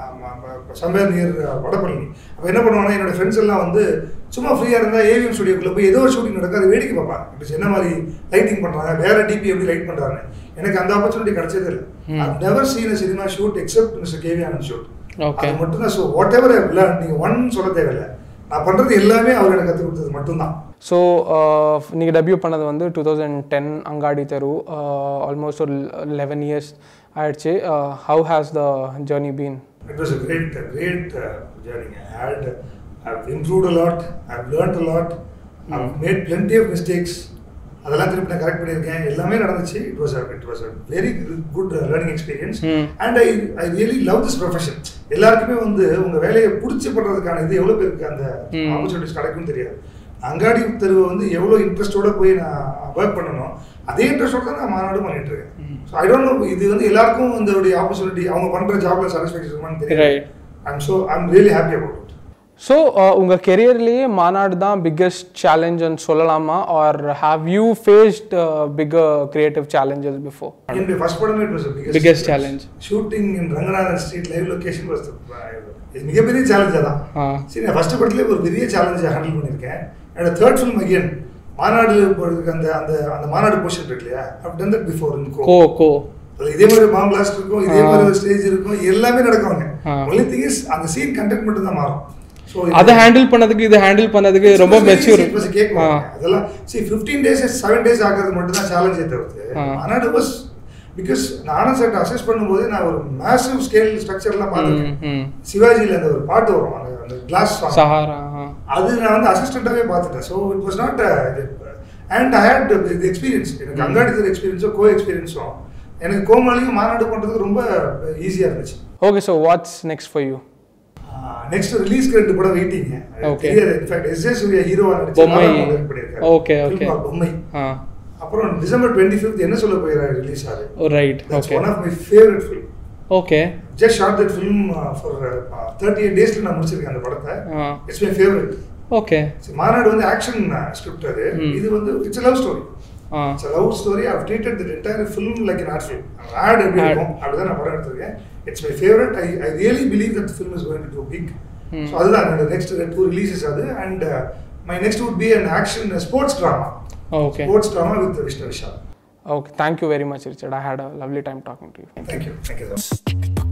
S1: Somewhere near Vadapalani அப்போ என்ன பண்ணுவாங்கன்னா என்னோட ஃப்ரெண்ட்ஸ் எல்லாம் வந்து சும்மா ஃப்ரீயாக இருந்தால் ஏவிஎம் ஸ்டுடியோக்குள்ள போய் ஏதோ ஒரு ஷூட்டிங் நடக்கும் அதை வேடிக்கை பார்ப்பாங்க இப்போ என்ன மாதிரி லைட்டிங் பண்ணுறாங்க வேற டிபி எப்படி லைட் பண்ணுறாங்க எனக்கு அந்த ஆப்பர்ச்சுனிட்டி கிடைச்சதே இல்லை I never seen a cinema shoot except mister KV Anand shoot
S2: Okay.
S1: அது மட்டும் தான் so whatever I learn நீங்கள் ஒன் சொல்ல தேவையில்லை நான் பண்ணுறது எல்லாமே அவர் எனக்கு கற்றுக் கொடுத்தது மட்டும்தான்
S2: ஸோ நீங்கள் டெபியூ பண்ணது வந்து டூ தௌசண்ட் டென் அங்காடி தெரு ஆல்மோஸ்ட் ஒரு லெவன் இயர்ஸ் ஆயிடுச்சு how has the journey been
S1: It was a great, uh, great uh, journey. I had, uh, I've improved a lot. I've learned a lot. I've made plenty of mistakes. அதெல்லாம் திருப்பி நான் correct பண்ணியிருக்கேன் எல்லாமே நடந்துச்சு it was it was a very good learning experience
S2: Hmm.
S1: And I I really love this profession எல்லாருக்குமே வந்து உங்க வேலையை பிடிச்சி பண்றதுக்கான இது எவ்வளோ பேருக்கு அந்த
S2: Hmm.
S1: ஆப்பர்ச்சுனிட்டிஸ் கிடைக்கும்னு தெரியாது அங்காடி தெருவை வந்து எவ்வளோ இன்ட்ரெஸ்டோட போய் நான் ஒர்க் பண்ணணும் அதே இன்ட்ரெஸ்டோட தான் நான் மாநாடு பண்ணிட்டு இருக்கேன் ஸோ ஐ டோன்ட் நோ இது வந்து எல்லாருக்கும் இந்த ஆப்பர்ச்சுனிட்டி அவங்க பண்ற ஜாப்ல சாட்டிஸ்ஃபேக்ஷன் இருக்குமான்னு தெரியாது
S2: Right.
S1: I'm so I'm really happy about it
S2: so உங்கள் கெரியர்லேயே மாநாடு தான் பிக்கஸ்ட் சேலஞ்சுன்னு சொல்லலாமா or have you faced bigger creative challenges before
S1: என்னுடைய ஃபர்ஸ்ட் படமே it was
S2: Biggest challenge.
S1: Shooting in Ranganathan street live location was மிகப்பெரிய சேலஞ்சாக தான்
S2: ஆ
S1: சரி நான் ஃபர்ஸ்ட் படத்துலேயே ஒரு பெரிய சேலஞ்சை ஹேண்டில் பண்ணியிருக்கேன் என்னோட தேர்ட் ஃபிலிம் அகேன் மாநாடு போடுறதுக்கு அந்த அந்த அந்த மாநாடு போர்ஷன் இருக்கு இல்லையா up done that before in
S2: go go
S1: அதுல இதே மாதிரி பாம் பிளாஸ்ட் இருக்கும் இதே
S2: ஆ.
S1: மாதிரி ஸ்டேஜ் இருக்கும் எல்லாமே நடக்குவாங்க
S2: ஆ.
S1: ஒன்லி திங் இஸ் அந்த சீன் கண்டென்ட் மட்டும் தான் மாறும் ஸோ
S2: அதை ஹேண்டில் பண்ணதுக்கு இது ஹேண்டில் பண்ணதுக்கு ரொம்ப மெச்சூர் ஆ
S1: அதெல்லாம் see 15 டேஸ் செவன் டேஸ் ஆகிறது மட்டும் தான் சேலஞ்சே தவிர்த்து
S2: ஆ.
S1: ஆனால் வாஸ் பிகாஸ் நானும் செட் அசஸ் பண்ணும்போது நான் ஒரு மேசிவ் ஸ்கேல் ஸ்ட்ரக்சர்லாம்
S2: ம்
S1: பார்த்துருக்கேன்
S2: ம்
S1: சிவாஜியில் அந்த ஒரு பாட்டு வரும் அந்த அந்த கிளாஸ் சாங்
S2: சஹாரா ஆ
S1: அது நான் வந்து அசிஸ்டண்ட்டாகவே பார்த்துட்டேன் so it was not and I had இது எக்ஸ்பீரியன்ஸ் எனக்கு அங்காடி தெரு எக்ஸ்பீரியன்ஸோ கோ எக்ஸ்பீரியன்ஸும் எனக்கு கோமாளியும் மாநாடு பண்ணுறதுக்கு ரொம்ப ஈஸியாக இருந்துச்சு
S2: okay so what's next for you
S1: next ரிலீஸ்க்கு ரெண்டு படம் waiting
S2: Okay.
S1: In fact S J Suryah ஹீரோவா நடிச்சு
S2: பொம்மை.
S1: நானும் direct பண்ணியிருக்காரு.
S2: Okay,
S1: Film
S2: okay.
S1: called பொம்மை
S2: ஆ
S1: அப்புறம் டிசம்பர் டுவெண்ட்டி ஃபிஃப்த் என்ன சொல்ல போயிறாரு ரிலீஸ் ஆகுது
S2: oh right
S1: that's
S2: okay
S1: one of my favourite film
S2: okay
S1: just shot that film for thirty eight டேஸ்ல நான் முடிச்சிருக்கேன் அந்த படத்தை
S2: ஆ
S1: it's my favourite
S2: okay
S1: Maanaadu வந்து ஆக்ஷன் ஸ்கிரிப்ட் அது
S2: ம்.
S1: இது வந்து இட்ஸ் லவ் ஸ்டோரி
S2: ஆ
S1: it's love story I treated the entire film like an art film ad எப்படி
S2: Ad.
S1: இருக்கும் அப்படிதான் நான் படம் எடுத்திருக்கேன் it's my favourite I I really believe that film is going to big
S2: ம்.
S1: ஸோ அதுதான் என்னோட நெக்ஸ்ட் டூ ரிலீசஸ் அது and my next would be an action sports drama
S2: okay
S1: sports drama with Vishnu Vishal
S2: okay thank you very much Richard I had a lovely time talking to you
S1: thank you thank you